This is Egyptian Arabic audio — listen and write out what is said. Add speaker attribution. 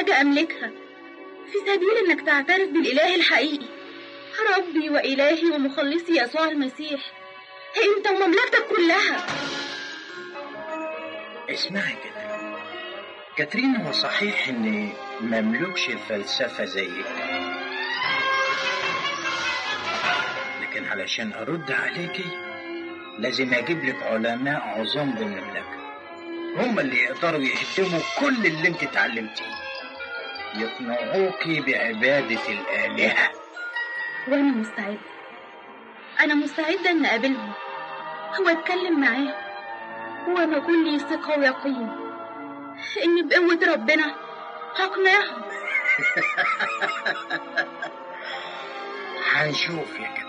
Speaker 1: حاجة أملكها في سبيل إنك تعترف بالإله الحقيقي ربي وإلهي ومخلصي يسوع المسيح أنت ومملكتك كلها
Speaker 2: اسمعي كاترين كاترين هو صحيح اني مملوكش الفلسفة زيك لكن علشان ارد عليكي لازم اجيب لك علماء عظام بالمملكة هم اللي يقدروا يهدموا كل اللي انت اتعلمتيه يقنعوكي بعبادة الآلهة
Speaker 1: وأنا مستعدة أنا مستعدة إن أقابلهم وأتكلم معاهم وأنا كلي ثقة ويقين إن بقوة ربنا هقنعهم
Speaker 2: هنشوف يا